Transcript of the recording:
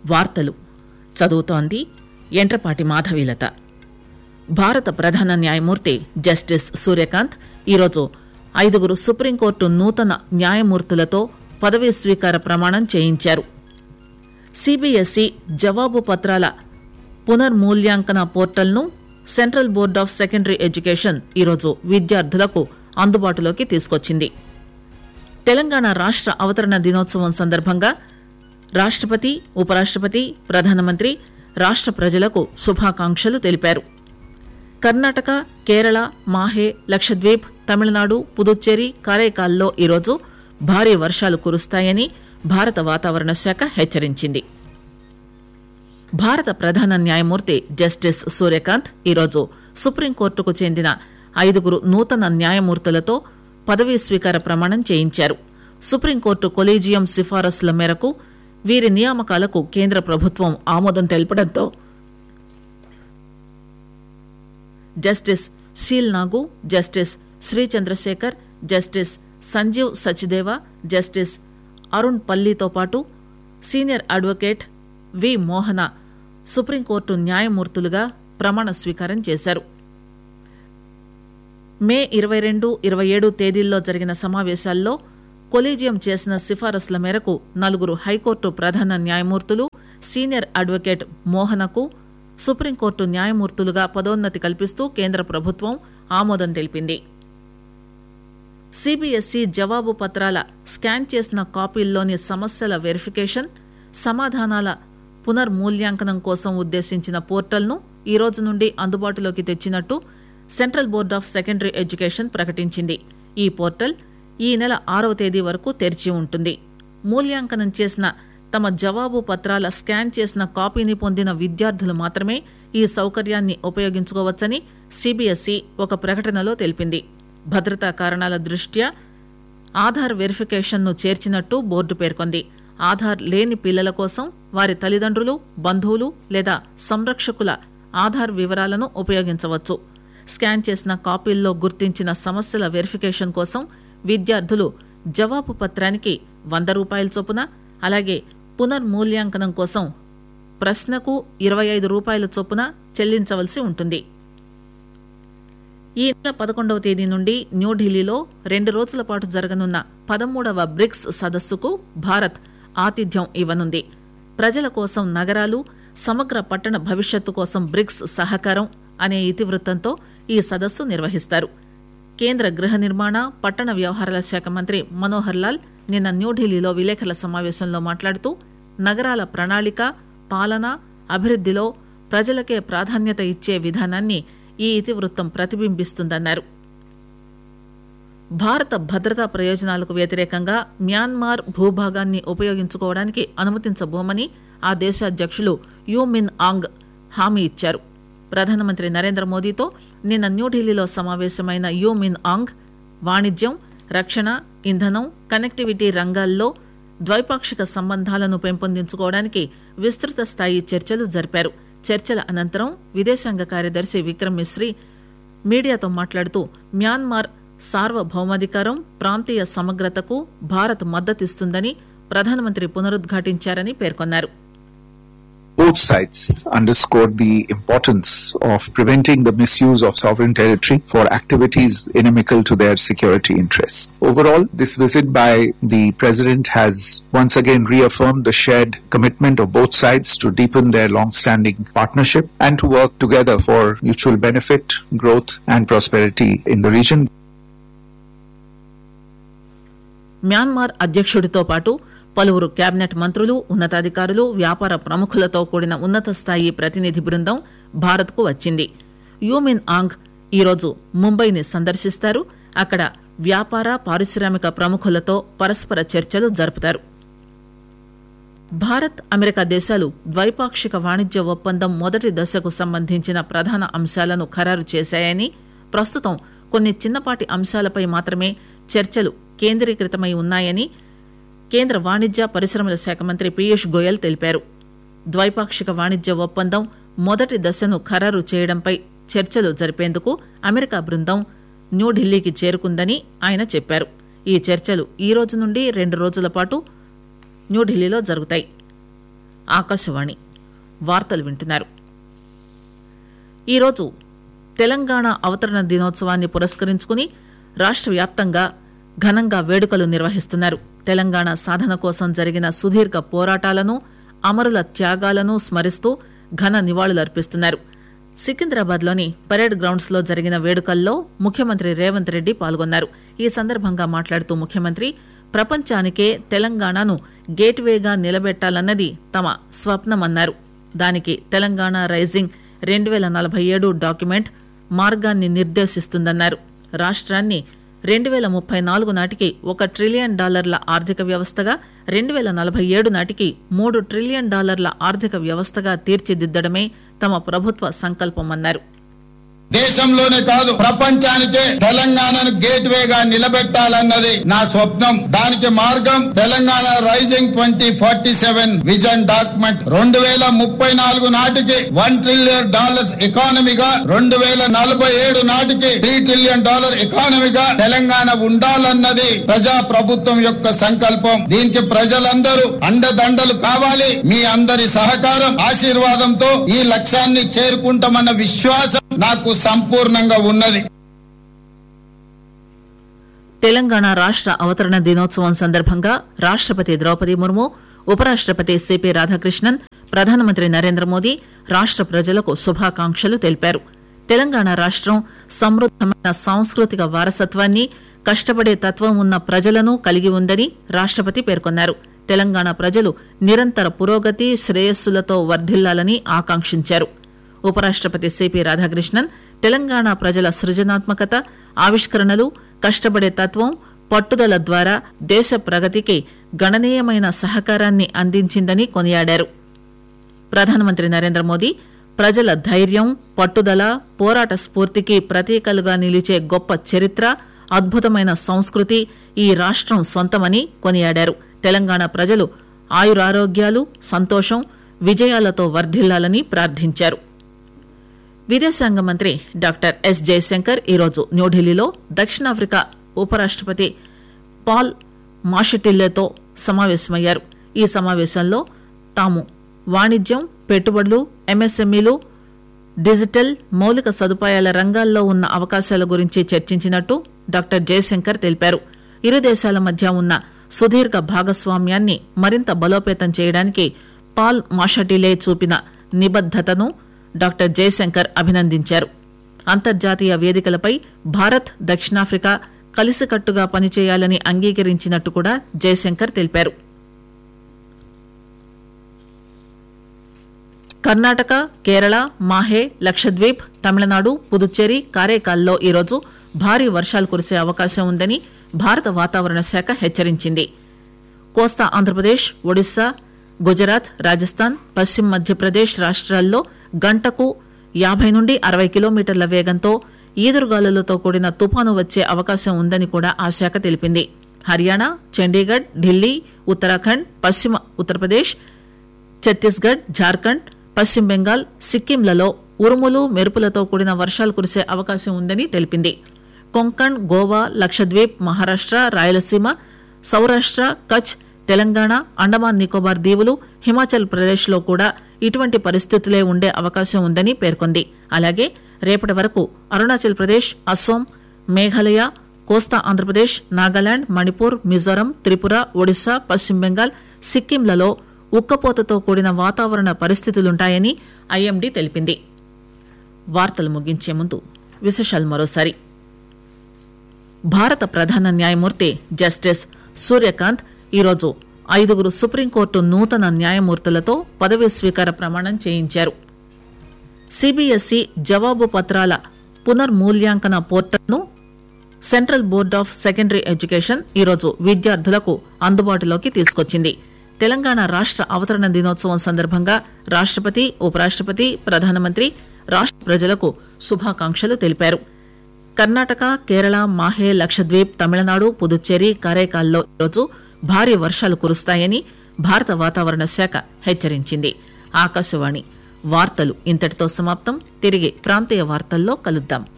వార్తలు చదువుతోంది ఎంట్రపాటి మాధవీలత భారత ప్రధాన న్యాయమూర్తి జస్టిస్ సూర్యకాంత్ ఈరోజు ఐదుగురు సుప్రీంకోర్టు నూతన న్యాయమూర్తులతో పదవీ స్వీకార ప్రమాణం చేయించారు సిబిఎస్ఈ జవాబు పత్రాల పునర్మూల్యాంకన పోర్టల్ను Central Board of Secondary Education ఈరోజు విద్యార్థులకు అందుబాటులోకి తీసుకొచ్చింది తెలంగాణ రాష్ట్ర అవతరణ దినోత్సవం సందర్భంగా రాష్ట్రపతి ఉపరాష్ట్రపతి ప్రధానమంత్రి రాష్ట్ర ప్రజలకు శుభాకాంక్షలు తెలిపారు కర్ణాటక కేరళ మాహే లక్షద్వీప్ తమిళనాడు పుదుచ్చేరి కారైకాల్లో ఈరోజు భారీ వర్షాలు కురుస్తాయని భారత వాతావరణ శాఖ హెచ్చరించింది భారత ప్రధాన న్యాయమూర్తి జస్టిస్ సూర్యకాంత్ ఈరోజు సుప్రీంకోర్టుకు చెందిన ఐదుగురు నూతన న్యాయమూర్తులతో పదవీ స్వీకార ప్రమాణం చేయించారు సుప్రీంకోర్టు కొలీజియం సిఫారసుల మేరకు వీరి నియామకాలకు కేంద్ర ప్రభుత్వం ఆమోదం తెలపడంతో Justice Sheel Nagu Justice Shri Chandrashekhar Justice Sanjeev Sachdeva Justice Arun పల్లీతో పాటు senior advocate V Mohana Supreme Court న్యాయమూర్తులుగా ప్రమాణ స్వీకారం చేశారు మే ఇరవై రెండు ఇరవై ఏడు తేదీల్లో జరిగిన సమావేశాల్లో కొలీజియం చేసిన సిఫారసుల మేరకు నలుగురు హైకోర్టు ప్రధాన న్యాయమూర్తులు సీనియర్ అడ్వకేట్ మోహనకు సుప్రీంకోర్టు న్యాయమూర్తులుగా పదోన్నతి కల్పిస్తూ కేంద్ర ప్రభుత్వం ఆమోదం తెలిపింది సిబిఎస్ఈ జవాబు పత్రాల స్కాన్ చేసిన కాపీల్లోని సమస్యల వెరిఫికేషన్ సమాధానాల పునర్మూల్యాంకనం కోసం ఉద్దేశించిన పోర్టల్ను ఈ రోజు నుండి అందుబాటులోకి తెచ్చినట్టు Central Board of Secondary Education ప్రకటించింది ఈ పోర్టల్ ఈ నెల ఆరవ తేదీ వరకు తెరిచి ఉంటుంది మూల్యాంకనం చేసిన తమ జవాబు పత్రాల స్కాన్ చేసిన కాపీని పొందిన విద్యార్థులు మాత్రమే ఈ సౌకర్యాన్ని ఉపయోగించుకోవచ్చని సిబిఎస్ఈ ఒక ప్రకటనలో తెలిపింది భద్రతా కారణాల దృష్ట్యా ఆధార్ వెరిఫికేషన్ను చేర్చినట్టు బోర్డు పేర్కొంది ఆధార్ లేని పిల్లల కోసం వారి తల్లిదండ్రులు బంధువులు లేదా సంరక్షకుల ఆధార్ వివరాలను ఉపయోగించవచ్చు స్కాన్ చేసిన కాపీల్లో గుర్తించిన సమస్యల వెరిఫికేషన్ కోసం విద్యార్థులు జవాబు పత్రానికి వంద రూపాయల చొప్పున అలాగే పునర్మూల్యాంకనం కోసం ప్రశ్నకు ఇరవై ఐదు రూపాయల చొప్పున చెల్లించవలసి ఉంటుంది ఈ నెల పదకొండవ తేదీ నుండి న్యూఢిల్లీలో రెండు రోజుల పాటు జరగనున్న పదమూడవ బ్రిక్స్ సదస్సుకు భారత్ ఆతిథ్యం ఇవ్వనుంది ప్రజల కోసం నగరాలు సమగ్ర పట్టణ భవిష్యత్తు కోసం బ్రిక్స్ సహకారం అనే ఇతివృత్తంతో ఈ సదస్సు నిర్వహిస్తారు కేంద్ర గృహ నిర్మాణ పట్టణ వ్యవహారాల శాఖ మంత్రి మనోహర్ లాల్ నిన్న న్యూఢిల్లీలో విలేకరుల సమావేశంలో మాట్లాడుతూ నగరాల ప్రణాళిక పాలన అభివృద్దిలో ప్రజలకే ప్రాధాన్యత ఇచ్చే విధానాన్ని ఈ ఇతివృత్తం ప్రతిబింబిస్తుందన్నారు భారత భద్రతా ప్రయోజనాలకు వ్యతిరేకంగా మ్యాన్మార్ భూభాగాన్ని ఉపయోగించుకోవడానికి అనుమతించబోమని ఆ దేశ అధ్యక్షులు యూ మిన్ ఆంగ్ హామీ ఇచ్చారు ప్రధానమంత్రి నరేంద్ర మోదీతో నిన్న న్యూఢిల్లీలో సమావేశమైన యూ మిన్ ఆంగ్ వాణిజ్యం రక్షణ ఇంధనం కనెక్టివిటీ రంగాల్లో ద్వైపాక్షిక సంబంధాలను పెంపొందించుకోవడానికి విస్తృత స్థాయి చర్చలు జరిపారు చర్చల అనంతరం విదేశాంగ కార్యదర్శి విక్రమ్ మిశ్రీ మీడియాతో మాట్లాడుతూ మ్యాన్మార్ సార్వభౌమాధికారం ప్రాంతీయ సమగ్రతకు భారత్ మద్దతిస్తుందని ప్రధానమంత్రి పునరుద్ఘాటించారని పేర్కొన్నారు Both sides underscored the importance of preventing the misuse of sovereign territory for activities inimical to their security interests. Overall, this visit by the President has once again reaffirmed the shared commitment of both sides to deepen their long-standing partnership and to work together for mutual benefit, growth and prosperity in the region. Myanmar అధ్యక్షుడితో పాటు పలువురు cabinet మంత్రులు ఉన్నతాధికారులు వ్యాపార ప్రముఖులతో కూడిన ఉన్నత స్థాయి ప్రతినిధి బృందం భారత్కు వచ్చింది యూమిన్ ఆంగ్ ఈరోజు ముంబైని సందర్శిస్తారు అక్కడ వ్యాపార పారిశ్రామిక ప్రముఖులతో పరస్పర చర్చలు జరుపుతారు భారత్ అమెరికా దేశాలు ద్వైపాక్షిక వాణిజ్య ఒప్పందం మొదటి దశకు సంబంధించిన ప్రధాన అంశాలను ఖరారు చేశాయని ప్రస్తుతం కొన్ని చిన్నపాటి అంశాలపై మాత్రమే చర్చలు కేంద్రీకృతమై ఉన్నాయని కేంద్ర వాణిజ్య పరిశ్రమల శాఖ మంత్రి పీయూష్ గోయల్ తెలిపారు ద్వైపాక్షిక వాణిజ్య ఒప్పందం మొదటి దశను ఖరారు చేయడంపై చర్చలు జరిపేందుకు అమెరికా బృందం న్యూఢిల్లీకి చేరుకుందని ఆయన చెప్పారు ఈ చర్చలు ఈ రోజు నుండి రెండు రోజుల పాటు న్యూఢిల్లీలో జరుగుతాయి ఆకాశవాణి వార్తలు వింటున్నారు ఈరోజు తెలంగాణ అవతరణ దినోత్సవాన్ని పురస్కరించుకుని రాష్ట్ర వ్యాప్తంగా ఘనంగా వేడుకలు నిర్వహిస్తున్నారు తెలంగాణ సాధన కోసం జరిగిన సుదీర్ఘ పోరాటాలను అమరుల త్యాగాలను స్మరిస్తూ ఘన నివాళులర్పిస్తున్నారు సికింద్రాబాద్లోని పరేడ్ గ్రౌండ్స్ లో జరిగిన వేడుకల్లో ముఖ్యమంత్రి రేవంత్ రెడ్డి పాల్గొన్నారు ఈ సందర్భంగా మాట్లాడుతూ ముఖ్యమంత్రి ప్రపంచానికే తెలంగాణను గేట్వేగా నిలబెట్టాలన్నది తమ స్వప్నమన్నారు దానికి తెలంగాణ రైజింగ్ రెండు వేల నలభై ఏడు డాక్యుమెంట్ మార్గాన్ని నిర్దేశిస్తుందన్నారు రాష్ట్రాన్ని రెండు వేల ముప్పై నాలుగు నాటికి ఒక ట్రిలియన్ డాలర్ల ఆర్థిక వ్యవస్థగా రెండు వేల నలభై ఏడు నాటికి మూడు ట్రిలియన్ డాలర్ల ఆర్థిక వ్యవస్థగా తీర్చిదిద్దడమే తమ ప్రభుత్వ సంకల్పమన్నారు దేశంలోనే కాదు ప్రపంచానికే తెలంగాణను గేట్ వేగా నిలబెట్టాలన్నది నా స్వప్నం దానికి మార్గం Telangana rising twenty forty seven vision document రెండు వేల ముప్పై నాలుగు నాటికి వన్ ట్రిలియన్ డాలర్స్ ఎకానమీగా రెండు వేల నలభై ఏడు నాటికి త్రీ ట్రిలియన్ డాలర్ ఎకానమీగా తెలంగాణ ఉండాలన్నది ప్రజా ప్రభుత్వం యొక్క సంకల్పం దీనికి ప్రజలందరూ అండదండలు కావాలి మీ అందరి సహకారం ఆశీర్వాదంతో ఈ లక్ష్యాన్ని చేరుకుంటామన్న విశ్వాసం నాకు సంపూర్ణంగా ఉన్నది తెలంగాణ రాష్ట్ర అవతరణ దినోత్సవం సందర్భంగా రాష్ట్రపతి ద్రౌపది ముర్ము ఉపరాష్ట్రపతి సిపి రాధాకృష్ణన్ ప్రధానమంత్రి నరేంద్ర మోదీ రాష్ట్ర ప్రజలకు శుభాకాంక్షలు తెలిపారు తెలంగాణ రాష్ట్రం సమృద్దమైన సాంస్కృతిక వారసత్వాన్ని కష్టపడే తత్వం ఉన్న ప్రజలను కలిగి ఉందని రాష్ట్రపతి పేర్కొన్నారు తెలంగాణ ప్రజలు నిరంతర పురోగతి శ్రేయస్సులతో వర్ధిల్లాలని ఆకాంక్షించారు ఉపరాష్ట్రపతి సిపి రాధాకృష్ణన్ తెలంగాణ ప్రజల సృజనాత్మకత ఆవిష్కరణలు కష్టపడే తత్వం పట్టుదల ద్వారా దేశ ప్రగతికి గణనీయమైన సహకారాన్ని అందించిందని కొనియాడారు ప్రధానమంత్రి నరేంద్ర మోదీ ప్రజల ధైర్యం పట్టుదల పోరాట స్ఫూర్తికి ప్రతీకలుగా నిలిచే గొప్ప చరిత్ర అద్భుతమైన సంస్కృతి ఈ రాష్ట్రం సొంతమని కొనియాడారు తెలంగాణ ప్రజలు ఆయురారోగ్యాలు సంతోషం విజయాలతో వర్ధిల్లాలని ప్రార్థించారు విదేశాంగ మంత్రి డాక్టర్ ఎస్ జయశంకర్ ఈరోజు న్యూఢిల్లీలో దక్షిణాఫ్రికా ఉపరాష్ట్రపతి పాల్ మాషటిల్లేతో సమావేశమయ్యారు ఈ సమావేశంలో తాము వాణిజ్యం పెట్టుబడులు ఎంఎస్ఎంఈలు డిజిటల్ మౌలిక సదుపాయాల రంగాల్లో ఉన్న అవకాశాల గురించి చర్చించినట్టు డాక్టర్ జయశంకర్ తెలిపారు ఇరు దేశాల మధ్య ఉన్న సుదీర్ఘ భాగస్వామ్యాన్ని మరింత బలోపేతం చేయడానికి పాల్ మాషటిలే చూపిన నిబద్దతను డాక్టర్ జయశంకర్ అభినందించారు అంతర్జాతీయ వేదికలపై భారత్ దక్షిణాఫ్రికా కలిసికట్టుగా పనిచేయాలని అంగీకరించినట్టు కూడా జయశంకర్ తెలిపారు కర్ణాటక కేరళ మాహే లక్షద్వీప్ తమిళనాడు పుదుచ్చేరి కారైకాల్లో ఈరోజు భారీ వర్షాలు కురిసే అవకాశం ఉందని భారత వాతావరణ శాఖ హెచ్చరించింది కోస్తా ఆంధ్రప్రదేశ్ ఒడిశా గుజరాత్ రాజస్థాన్ పశ్చిమ మధ్యప్రదేశ్ రాష్ట్రాల్లో గంటకు యాభై నుండి అరవై కిలోమీటర్ల వేగంతో ఈదురుగాలులతో కూడిన తుపాను వచ్చే అవకాశం ఉందని కూడా ఆ శాఖ తెలిపింది హర్యానా చండీగఢ్ ఢిల్లీ ఉత్తరాఖండ్ పశ్చిమ ఉత్తరప్రదేశ్ ఛత్తీస్గఢ్ జార్ఖండ్ పశ్చిమ బెంగాల్ సిక్కింలలో ఉరుములు మెరుపులతో కూడిన వర్షాలు కురిసే అవకాశం ఉందని తెలిపింది కొంకణ్ గోవా లక్షద్వీప్ మహారాష్ట్ర రాయలసీమ సౌరాష్ట్ర కచ్ తెలంగాణ అండమాన్ నికోబార్ దీవులు హిమాచల్ ప్రదేశ్లో కూడా ఇటువంటి పరిస్థితులే ఉండే అవకాశం ఉందని పేర్కొంది అలాగే రేపటి వరకు అరుణాచల్ ప్రదేశ్ అస్సోం మేఘాలయ కోస్తా ఆంధ్రప్రదేశ్ నాగాలాండ్ మణిపూర్ మిజోరం త్రిపుర ఒడిశా పశ్చిమ బెంగాల్ సిక్కింలలో ఉక్కపోతతో కూడిన వాతావరణ పరిస్థితులుంటాయని ఐఎండీ తెలిపింది వార్తలు ముగించే ముందు విశేషాలు మరోసారి భారత ప్రధాన న్యాయమూర్తి జస్టిస్ సూర్యకాంత్ ఈరోజు ఐదుగురు సుప్రీంకోర్టు నూతన న్యాయమూర్తులతో పదవీ స్వీకార ప్రమాణం చేయించారు సిబిఎస్ఈ జవాబు పత్రాల పునర్మూల్యాంకన పోర్టల్ను Central Board of Secondary Education ఈరోజు విద్యార్థులకు అందుబాటులోకి తీసుకొచ్చింది తెలంగాణ రాష్ట్ర అవతరణ దినోత్సవం సందర్భంగా రాష్ట్రపతి ఉపరాష్ట్రపతి ప్రధానమంత్రి రాష్ట్ర ప్రజలకు శుభాకాంక్షలు తెలిపారు కర్ణాటక కేరళ మాహే లక్షద్వీప్ తమిళనాడు పుదుచ్చేరి కారైకాల్లో ఈరోజు భారీ వర్షాలు కురుస్తాయని భారత వాతావరణ శాఖ హెచ్చరించింది ఆకాశవాణి వార్తలు ఇంతటితో సమాప్తం తిరిగి ప్రాంతీయ వార్తల్లో కలుద్దాం